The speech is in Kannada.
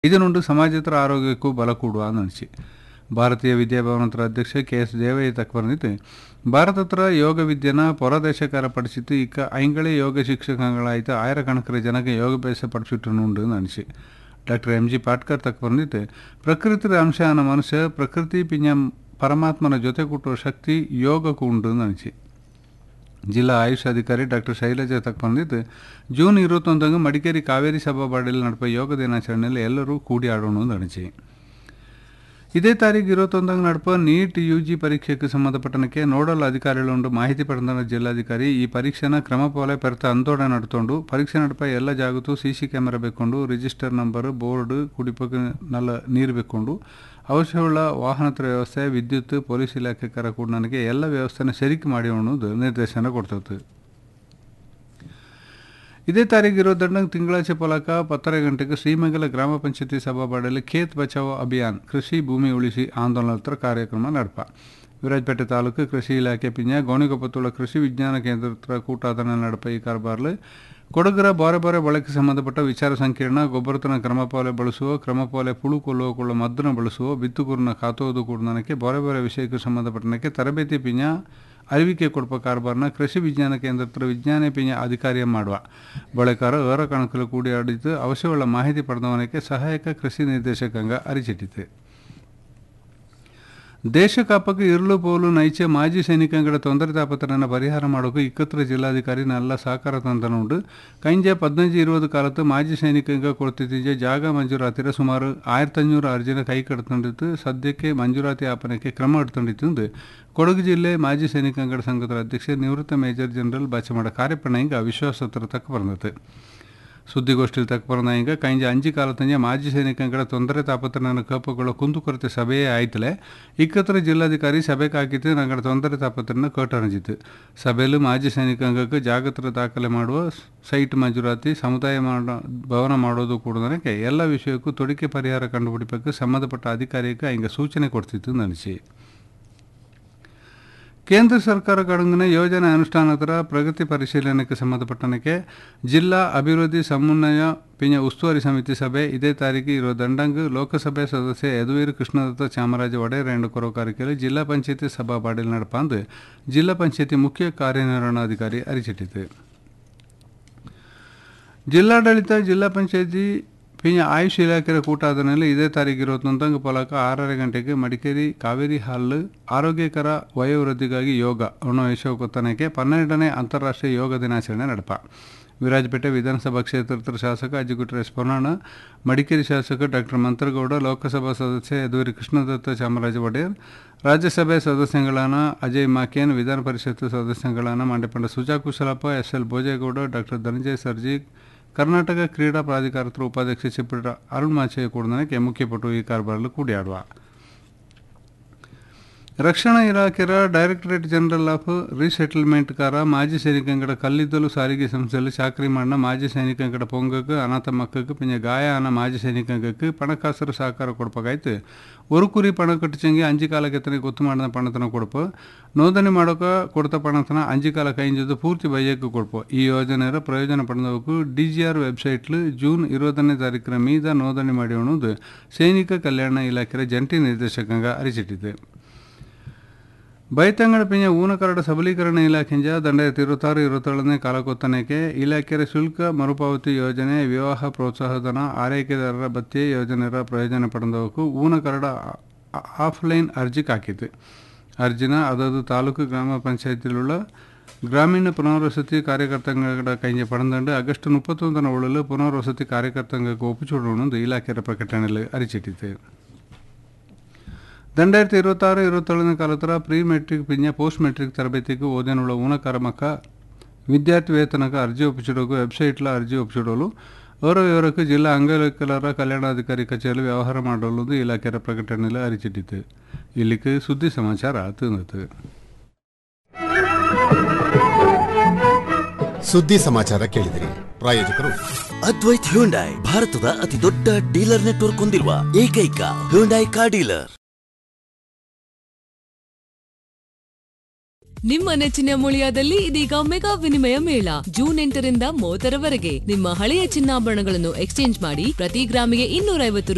ಇದನುಂಡು ಸಮಾಜೇತರ ಆರೋಗ್ಯಕ್ಕೂ ಬಲ ಕೊಡುವ ಅನಿಸಿ ಭಾರತೀಯ ವಿದ್ಯಾಭವನತರ ಅಧ್ಯಕ್ಷ ಕೆ ಎಸ್ ದೇವಯ್ಯ ತಕ್ಕ ಬಂದಿತ್ತು ಭಾರತತ್ರ ಯೋಗ ವಿದ್ಯೆನ ಪೊರದೇಶಕಾರ ಪಡಿಸಿತ್ತು ಇಕ್ಕ ಐಂಗಳೇ ಯೋಗ ಶಿಕ್ಷಕಗಳಾಯ್ತು ಆಯಿರಕಣಕರ ಜನಕ್ಕೆ ಯೋಗಾಭ್ಯಾಸ ಪಡಿಸಿಟ್ಟುನುಂಡು ಅನಿಸಿ ಡಾಕ್ಟರ್ ಎಂ ಜಿ ಪಾಟ್ಕರ್ ತಕ್ಕ ಬಂದಿತ್ತು ಪ್ರಕೃತಿಯ ಅಂಶ ಅನ್ನ ಮನುಷ್ಯ ಪ್ರಕೃತಿ ಪಿಂಜ ಪರಮಾತ್ಮನ ಜೊತೆ ಕೊಟ್ಟುವ ಶಕ್ತಿ ಯೋಗಕ್ಕೂ ಉಂಡು ಅನಿಸಿ ಜಿಲ್ಲಾ ಆಯುಷ್ ಅಧಿಕಾರಿ ಡಾಕ್ಟರ್ ಶೈಲಜಾ ತಕ್ಕ ಬಂದಿದ್ದು ಜೂನ್ ಇರುವತ್ತೊಂದಂಗೆ ಮಡಿಕೇರಿ ಕಾವೇರಿ ಸಭಾಬಾಡಿಯಲ್ಲಿ ನಡೆಪ ಯೋಗ ದಿನಾಚರಣೆಯಲ್ಲಿ ಎಲ್ಲರೂ ಕೂಡಿ ಆಡೋಣ ಅಂತ ಅನಿಸಿ ಇದೇ ತಾರೀಕು ಇರುವತ್ತೊಂದಂಗೆ ನಡಪ ನೀಟ್ ಯು ಜಿ ಪರೀಕ್ಷೆಗೆ ಸಂಬಂಧಪಟ್ಟನಕ್ಕೆ ನೋಡಲ್ ಅಧಿಕಾರಿಗಳುಂಡು ಮಾಹಿತಿ ಪಡೆದ ಜಿಲ್ಲಾಧಿಕಾರಿ ಈ ಪರೀಕ್ಷೆನ ಕ್ರಮಪಾಲೆ ಪೆರ್ತ ಅಂದೋಡ ನಡ್ಕೊಂಡು ಪರೀಕ್ಷೆ ನಡಪ ಎಲ್ಲ ಜಾಗತ್ತು ಸಿ ಸಿ ಕ್ಯಾಮೆರಾ ಬೇಕೊಂಡು ರಿಜಿಸ್ಟರ್ ನಂಬರ್ ಬೋರ್ಡ್ ಕುಡಿಪಕ್ಕೆ ನಲ್ಲ ನೀರು ಬೇಕೊಂಡು ಅವಶ್ಯವುಳ್ಳ ವಾಹನದ ವ್ಯವಸ್ಥೆ ವಿದ್ಯುತ್ ಪೊಲೀಸ್ ಇಲಾಖೆ ಕರ ಕೂಡ ನನಗೆ ಎಲ್ಲ ವ್ಯವಸ್ಥೆನ ಸರಿಕೆ ಮಾಡಿ ಅನ್ನೋದು ನಿರ್ದೇಶನ ಕೊಡ್ತೈತೆ ಇದೇ ತಾರೀಕು ಇರೋ ದಂಡಂಗ್ ತಿಂಗಳಾಚೆ ಪಲಕ ಪತ್ತರ ಗಂಟೆಗೆ ಶ್ರೀಮಂಗಲ ಗ್ರಾಮ ಪಂಚಾಯತಿ ಸಭಾಬಾಡಲ್ಲಿ ಖೇತ್ ಬಚಾವೋ ಅಭಿಯಾನ್ ಕೃಷಿ ಭೂಮಿ ಉಳಿಸಿ ಆಂದೋಲನ ಹತ್ರ ಕಾರ್ಯಕ್ರಮ ನಡಪ ವಿರಾಜಪೇಟೆ ತಾಲೂಕು ಕೃಷಿ ಇಲಾಖೆ ಪಿಂಜ ಗೋಣಿಗೊಪ್ಪತ್ತುಳ ಕೃಷಿ ವಿಜ್ಞಾನ ಕೇಂದ್ರ ಹತ್ರ ಕೂಟಾದನ ನಡಪ ಈ ಕಾರ್ಬಾರ್ಲು ಕೊಡಗರ ಬಾರೆ ಬಾರೆ ಬಳಕೆ ಸಂಬಂಧಪಟ್ಟ ವಿಚಾರ ಸಂಕೀರ್ಣ ಗೊಬ್ಬರತನ ಕ್ರಮಪಾಲೆ ಬಳಸುವ ಕ್ರಮಪಾಲೆ ಪುಳು ಕೊಲ್ಲುವ ಮದ್ದನ ಬಳಸುವ ಬಿತ್ತುಕೂರನ ಕಾತೋದು ಕೂಡನಕ್ಕೆ ಬಾರೆ ಬಾರೆ ವಿಷಯಕ್ಕೆ ಸಂಬಂಧಪಟ್ಟನಕ್ಕೆ ತರಬೇತಿ ಪಿಂಜ ಅರಿವಿಕೆ ಕೊಡುವ ಕಾರ್ಬಾರ್ನ ಕೃಷಿ ವಿಜ್ಞಾನ ಕೇಂದ್ರ ಹತ್ರ ವಿಜ್ಞಾನ ಪಿಂಜ ಅಧಿಕಾರಿಯ ಮಾಡುವ ಬಳಕಾರ ಏರ ಕಣಕಲು ಕೂಡಿ ಆಡಿದ್ದು ಅವಶ್ಯವುಳ್ಳ ಮಾಹಿತಿ ಪಡೆದವನಕ್ಕೆ ಸಹಾಯಕ ಕೃಷಿ ನಿರ್ದೇಶಕಂಗ ಅರಿಚಿಟ್ಟಿತು ದೇಶ ಕಾಪಕ್ಕೆ ಇರುಳು ಪೋಲು ನೈಚೆ ಮಾಜಿ ಸೈನಿಕಂಗಡ ತೊಂದರೆ ತಾಪತ್ರನ ಪರಿಹಾರ ಮಾಡೋಕೆ ಇಕ್ಕತ್ರ ಜಿಲ್ಲಾಧಿಕಾರಿ ನಲ್ಲ ಸಹಕಾರ ತಂದನುಂಡು ಕೈಂಜ ಪದ್ನಂಜು ಇರುವುದು ಕಾಲತ್ತು ಮಾಜಿ ಸೈನಿಕಂಗ ಕೊಡ್ತಿದ್ದ ಜಾಗ ಮಂಜೂರಾತಿರ ಸುಮಾರು ಆಯಿರತ್ತೈನೂರು ಅರ್ಜಿನ ಕೈ ಕಡ್ತೊಂಡಿತ್ತು ಸದ್ಯಕ್ಕೆ ಮಂಜೂರಾತಿ ಆಪನಕ್ಕೆ ಕ್ರಮ ಎಡ್ತೊಂಡಿತ್ತು ಕೊಡಗು ಜಿಲ್ಲೆ ಮಾಜಿ ಸೈನಿಕಂಗಡ ಸಂಘದ ಅಧ್ಯಕ್ಷ ನಿವೃತ್ತ ಮೇಜರ್ ಜನರಲ್ ಬಾಚಮಾಡ ಕಾರ್ಯಪಣ ಹಿಂಗ ವಿಶ್ವಾಸತ್ರ ತಕ್ಕ ಬಂದತೆ ಸುದ್ದಿಗೋಷ್ಠಿಯಲ್ಲಿ ತಕ್ಕ ಬರೋದ ಹಿಂಗೆ ಕೈಂಜ ಅಂಜಿ ಕಾಲತಂಜ ಮಾಜಿ ಸೈನಿಕಂಗಳ ತೊಂದರೆ ತಾಪತ್ರನ ಕಪ್ಪುಗಳ ಕುಂದುಕೊರತೆ ಸಭೆಯೇ ಆಯ್ತಲೆ ಇಕ್ಕತ್ರ ಜಿಲ್ಲಾಧಿಕಾರಿ ಸಭೆಗೆ ಹಾಕಿತ್ತು ನಂಗಡ ತೊಂದರೆ ತಾಪತ್ರನ ಕಟರಂಜಿತ್ತು ಸಭೆಯಲ್ಲಿ ಮಾಜಿ ಸೈನಿಕಂಗಕ್ಕೆ ಜಾಗತ್ರ ದಾಖಲೆ ಮಾಡುವ ಸೈಟ್ ಮಂಜೂರಾತಿ ಸಮುದಾಯ ಮಾಡೋ ಭವನ ಮಾಡೋದು ಕೂಡ ನನಗೆ ಎಲ್ಲ ವಿಷಯಕ್ಕೂ ತೊಡಕೆ ಪರಿಹಾರ ಕಂಡುಹಿಡಿಬೇಕು ಸಂಬಂಧಪಟ್ಟ ಅಧಿಕಾರಿಗೆ ಹಿಂಗೆ ಸೂಚನೆ ಕೊಡ್ತಿತ್ತು ನನಸಿ ಕೇಂದ್ರ ಸರ್ಕಾರ ಕಡಂಗಿನ ಯೋಜನೆ ಅನುಷ್ಠಾನದ ಪ್ರಗತಿ ಪರಿಶೀಲನೆಗೆ ಸಂಬಂಧಪಟ್ಟನಕ್ಕೆ ಜಿಲ್ಲಾ ಅಭಿವೃದ್ಧಿ ಸಮನ್ವಯ ಪಿಂಜ ಉಸ್ತುವಾರಿ ಸಮಿತಿ ಸಭೆ ಇದೇ ತಾರೀಕು ಇರೋ ದಂಡಂಗ್ ಲೋಕಸಭೆ ಸದಸ್ಯ ಯದುವೀರ್ ಕೃಷ್ಣದತ್ತ ಚಾಮರಾಜ ಒಡೆಯರ್ ಎಂಡು ಕೊರೋ ಕಾರ್ಯಕ್ರಮ ಜಿಲ್ಲಾ ಪಂಚಾಯತಿ ಸಭಾ ಬಾಡಿಲ್ ನಡಪಂದು ಜಿಲ್ಲಾ ಪಂಚಾಯತಿ ಮುಖ್ಯ ಕಾರ್ಯನಿರ್ವಹಣಾಧಿಕಾರಿ ಅರಿಚಿಟ್ಟಿತು ಜಿಲ್ಲಾಡಳಿತ ಜಿಲ್ಲಾ ಪಂಚಾಯತಿ ಪಿಂಜ ಆಯುಷ್ ಇಲಾಖೆಯ ಕೂಟಾದನಲ್ಲಿ ಇದೇ ತಾರೀಕು ಇರುವತ್ತೊಂದಂಗ ಪಲಕ ಆರரை ಗಂಟೆಗೆ ಮಡಿಕೇರಿ ಕಾವೇರಿ ಹಾಲ್ ಆರೋಗ್ಯಕರ ವಯೋವೃದ್ಧಿಗಾಗಿ ಯೋಗ ಅನ್ನೋ ಯಶೋಕೊತ್ತನಕ್ಕೆ ಪನ್ನೆರಡನೇ ಅಂತಾರಾಷ್ಟ್ರೀಯ ಯೋಗ ದಿನಾಚರಣೆ ನಡಪ ವಿರಾಜಪೇಟೆ ವಿಧಾನಸಭಾ ಕ್ಷೇತ್ರದ ಶಾಸಕ ಅಜ್ಜಿಗುಟ್ರ ಎಸ್ ಪೊನ್ನಣ್ಣ ಮಡಿಕೇರಿ ಶಾಸಕ ಡಾಕ್ಟರ್ ಮಂತ್ರಗೌಡ ಲೋಕಸಭಾ ಸದಸ್ಯ ಯದುವರಿ ಕೃಷ್ಣದತ್ತ ಚಾಮರಾಜ ಒಡೆಯರ್ ರಾಜ್ಯಸಭೆ ಸದಸ್ಯಗಳಾನ ಅಜಯ್ ಮಾಕೇನ್ ವಿಧಾನ ಪರಿಷತ್ ಸದಸ್ಯಗಳಾನ Mandepanda Suja Kushalappa S L Bhojegowda doctor Dhananjaya Sarji Karnataka ಕ್ರೀಡಾ ಪ್ರಾಧಿಕಾರದ ಉಪಾಧ್ಯಕ್ಷ ಚಿಪ್ಪಿಟ ಅರುಣ್ ಮಾಚಯ್ಯ ಕೂಡ ಮುಖ್ಯಪಟ್ಟು ಈ ಕಾರ್ಬಾರ್ಲು ಕೂಡಿಯಾಡುವ ರಕ್ಷಣಾ ಇಲಾಖೆಯ ಡೈರೆಕ್ಟರೇಟ್ ಜನರಲ್ ಆಫ್ ರೀಸೆಟಲ್ಮೆಂಟ್ ಕಾರ ಮಾಜಿ ಸೈನಿಕಂಗಡ ಕಲ್ಲಿದ್ದಲು ಸಾರಿಗೆ ಸಂಸ್ಥೆಯಲ್ಲಿ ಚಾಕರಿ ಮಾಡಿನ ಮಾಜಿ ಸೈನಿಕಂಗಡ ಪೊಂಗಕ್ಕೆ ಅನಾಥ ಮಕ್ಕಕ್ಕೆ ಪಿಂಜ ಗಾಯ ಆನ ಮಾಜಿ ಸೈನಿಕಂಗಕ್ಕೆ ಪಣಕಾಸರು ಸಹಕಾರ ಕೊಡ್ಬೇಕಾಯ್ತು ஒரு குறி ಪಣ ಕಟ್ಟಿಚಂಗಿ ಅಂಜಿ ಕಾಲಕ್ಕೆ ಗೊತ್ತು ಮಾಡಿದ ಪಣತನ ಕೊಡಪ ನೋಂದಣಿ ಮಾಡೋಕೆ ಕೊಡ್ತ ಪಣತನ ಅಂಜಿ ಕಾಲ ಕೈಂಜದು ಪೂರ್ತಿ ಬಯ್ಯಕ್ಕೆ ಕೊಡ್ಪ ಈ ಯೋಜನೆಯ ಪ್ರಯೋಜನ ಪಡೆದವಕ್ಕೂ ಡಿ ಜಿ ಆರ್ ವೆಬ್ಸೈಟ್ಲು ಜೂನ್ ಇರುವತ್ತನೇ ತಾರೀಕಿನ ಮೀದ ನೋಂದಣಿ ಮಾಡಿ ಅನ್ನೋದು ಸೈನಿಕ ಕಲ್ಯಾಣ ಇಲಾಖೆಯ ಜಂಟಿ ನಿರ್ದೇಶಕಂಗ ಅರಿಚಿಟ್ಟಿದೆ ಬೈತಂಗಡ ಪಿಂಜ ಊನಕರಡ ಸಬಲೀಕರಣ ಇಲಾಖೆಂಜ ದಂಡಾಯಿರത്തി ಇರುವತ್ತಾರು ಇರುವತ್ತೇಳನೇ ಕಾಲಕೊತ್ತನಕ್ಕೆ ಇಲಾಖೆಯ ಶುಲ್ಕ ಮರುಪಾವತಿ ಯೋಜನೆ ವಿವಾಹ ಪ್ರೋತ್ಸಾಹಧನ ಆರೈಕೆದಾರರ ಭತ್ಯೆ ಯೋಜನೆಯ ಪ್ರಯೋಜನ ಪಡೆದವಕ್ಕೂ ಊನಕರಡ ಆಫ್ಲೈನ್ ಅರ್ಜಿ ಹಾಕಿತು ಅರ್ಜಿನ ಅದದು ತಾಲೂಕು ಗ್ರಾಮ ಪಂಚಾಯತಿലുള്ള ಗ್ರಾಮೀಣ ಪುನರ್ವಸತಿ ಕಾರ್ಯಕರ್ತಂಗಡ ಕೈಂಜ ಪಡೆದಂಡು ಆಗಸ್ಟ್ ಮುಪ್ಪತ್ತೊಂದನ ಉಳ್ಳಲು ಪುನರ್ವಸತಿ ಕಾರ್ಯಕರ್ತಂಗಕ್ಕೆ ಒಪ್ಪಿಚೂಡೋಣಂದು ಇಲಾಖೆಯ ಪ್ರಕಟಣೆಯಲ್ಲಿ ಅರಿಚಿಟ್ಟಿತು രണ്ടായിരത്തി ഇരുപത്തി ആറ് ഇരുപത്തേഴിന് കാലത്തറ പ്രീ മെട്രിക് പിന്നെ പോസ്റ്റ് മെട്രിക് ತರಬೇತಿಗೆ ಓದೇನುಳ್ಳ ಊನಕರ್ಮಕ ವಿದ್ಯಾರ್ಥಿ ವೇತನಕ್ಕೆ ಅರ್ಜಿ ಒಪ್ಪಿಸಿಡೋಕು ವೆಬ್ಸೈಟ್ಲ ಅರ್ಜಿ ಒಪ್ಪಿಸಿಡಲು ಅವರ ವಿವರಕ್ಕೆ ಜಿಲ್ಲಾ ಅಂಗವಿಕಲರ ಕಲ್ಯಾಣಾಧಿಕಾರಿ ಕಚೇರಿ ವ್ಯವಹಾರ ಮಾಡಲು ಇಲಾಖೆಯ ಪ್ರಕಟಣೆಯಲ್ಲಿ ಅರಿಚಿಟ್ಟಿತು ಇಲ್ಲಿಗೆ ಸುದ್ದಿ ಸಮಾಚಾರ ತಿಂದಿತು ಸುದ್ದಿ ಸಮಾಚಾರ ಕೇಳಿದಿರಿ ಪ್ರಾಯೋಜಕರು ಅದ್ವೈತ್ ಹ್ಯುಂಡೈ ಭಾರತದ ಅತಿ ದೊಡ್ಡ ಡೀಲರ್ ನೆಟ್ವರ್ಕ್ ಹೊಂದಿರುವ ಏಕೈಕ ಹ್ಯುಂಡೈ ಕಾರ್ ಡೀಲರ್ ನಿಮ್ಮ ನೆಚ್ಚಿನ ಮುಳಿಯಾದಲ್ಲಿ ಇದೀಗ ಮೆಗಾ ವಿನಿಮಯ ಮೇಳ ಜೂನ್ ಎಂಟರಿಂದ ಮೂವತ್ತರವರೆಗೆ ನಿಮ್ಮ ಹಳೆಯ ಚಿನ್ನಾಭರಣಗಳನ್ನು ಎಕ್ಸ್ಚೇಂಜ್ ಮಾಡಿ ಪ್ರತಿ ಗ್ರಾಮಿಗೆ ಇನ್ನೂರ ಐವತ್ತು